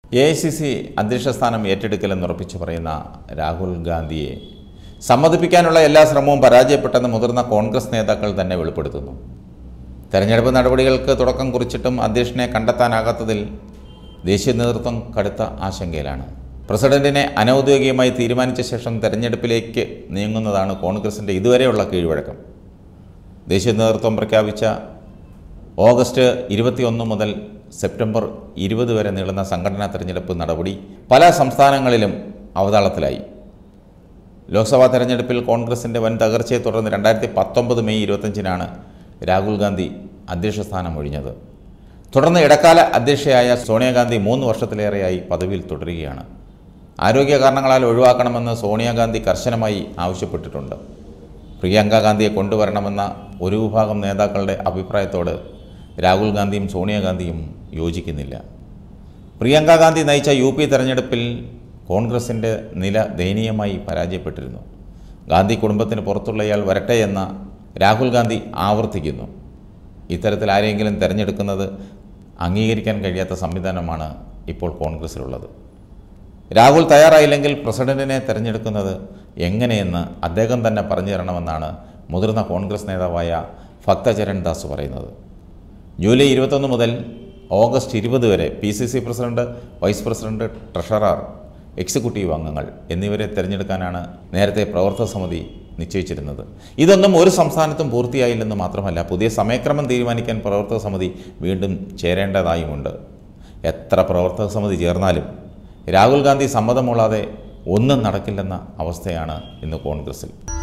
A I C C അധ്യക്ഷ സ്ഥാനം ഏറ്റെടുക്കലെന്ന് ഉറപ്പിച്ചു പറയുന്ന രാഹുൽ ഗാന്ധിയെ സമ്മതിപ്പിക്കാനുള്ള എല്ലാ ശ്രമവും പരാജയപ്പെട്ടെന്ന് മുതിർന്ന കോൺഗ്രസ് നേതാക്കൾ തന്നെ വെളിപ്പെടുത്തുന്നു തെരഞ്ഞെടുപ്പ് നടപടികൾക്ക് തുടക്കം കുറിച്ചിട്ടും അധ്യക്ഷനെ കണ്ടെത്താനാകാത്തതിൽ ദേശീയ നേതൃത്വം കടുത്ത ആശങ്കയിലാണ് പ്രസിഡന്റിനെ അനൗദ്യോഗികമായി തീരുമാനിച്ച ശേഷം തെരഞ്ഞെടുപ്പിലേക്ക് നീങ്ങുന്നതാണ് കോൺഗ്രസിൻ്റെ ഇതുവരെയുള്ള കീഴ്വഴക്കം ദേശീയ നേതൃത്വം പ്രഖ്യാപിച്ച ഓഗസ്റ്റ് ഇരുപത്തിയൊന്ന് മുതൽ സെപ്റ്റംബർ ഇരുപത് വരെ നീളുന്ന സംഘടനാ തെരഞ്ഞെടുപ്പ് നടപടി പല സംസ്ഥാനങ്ങളിലും അവതാളത്തിലായി ലോക്സഭാ തെരഞ്ഞെടുപ്പിൽ കോൺഗ്രസിൻ്റെ വൻ തകർച്ചയെ തുടർന്ന് രണ്ടായിരത്തി പത്തൊമ്പത് മെയ് ഇരുപത്തഞ്ചിനാണ് രാഹുൽ ഗാന്ധി അധ്യക്ഷ സ്ഥാനം ഒഴിഞ്ഞത് തുടർന്ന് ഇടക്കാല അധ്യക്ഷയായ സോണിയാഗാന്ധി മൂന്ന് വർഷത്തിലേറെയായി പദവിയിൽ തുടരുകയാണ് ആരോഗ്യ കാരണങ്ങളാൽ ഒഴിവാക്കണമെന്ന് സോണിയാഗാന്ധി കർശനമായി ആവശ്യപ്പെട്ടിട്ടുണ്ട് പ്രിയങ്ക ഗാന്ധിയെ കൊണ്ടുവരണമെന്ന ഒരു വിഭാഗം നേതാക്കളുടെ അഭിപ്രായത്തോട് രാഹുൽ ഗാന്ധിയും സോണിയാഗാന്ധിയും യോജിക്കുന്നില്ല പ്രിയങ്ക ഗാന്ധി നയിച്ച യു പി തെരഞ്ഞെടുപ്പിൽ കോൺഗ്രസിൻ്റെ നില ദയനീയമായി പരാജയപ്പെട്ടിരുന്നു ഗാന്ധി കുടുംബത്തിന് പുറത്തുള്ളയാൾ വരട്ടെ എന്ന രാഹുൽ ഗാന്ധി ആവർത്തിക്കുന്നു ഇത്തരത്തിൽ ആരെങ്കിലും തിരഞ്ഞെടുക്കുന്നത് അംഗീകരിക്കാൻ കഴിയാത്ത സംവിധാനമാണ് ഇപ്പോൾ കോൺഗ്രസ്സിലുള്ളത് രാഹുൽ തയ്യാറായില്ലെങ്കിൽ പ്രസിഡന്റിനെ തിരഞ്ഞെടുക്കുന്നത് എങ്ങനെയെന്ന് അദ്ദേഹം തന്നെ പറഞ്ഞു തരണമെന്നാണ് മുതിർന്ന കോൺഗ്രസ് നേതാവായ ഭക്തചരൺ ദാസ് പറയുന്നത് ജൂലൈ ഇരുപത്തൊന്ന് മുതൽ ഓഗസ്റ്റ് ഇരുപത് വരെ P C C president vice president treasurer executive അംഗങ്ങൾ എന്നിവരെ തിരഞ്ഞെടുക്കാനാണ് നേരത്തെ പ്രവർത്തക സമിതി നിശ്ചയിച്ചിരുന്നത് ഇതൊന്നും ഒരു സംസ്ഥാനത്തും പൂർത്തിയായില്ലെന്ന് മാത്രമല്ല പുതിയ സമയക്രമം തീരുമാനിക്കാൻ പ്രവർത്തക സമിതി വീണ്ടും ചേരേണ്ടതായുമുണ്ട് എത്ര പ്രവർത്തക സമിതി ചേർന്നാലും രാഹുൽ ഗാന്ധി സമ്മതമുള്ളാതെ ഒന്നും നടക്കില്ലെന്ന അവസ്ഥയാണ് ഇന്ന് കോൺഗ്രസിൽ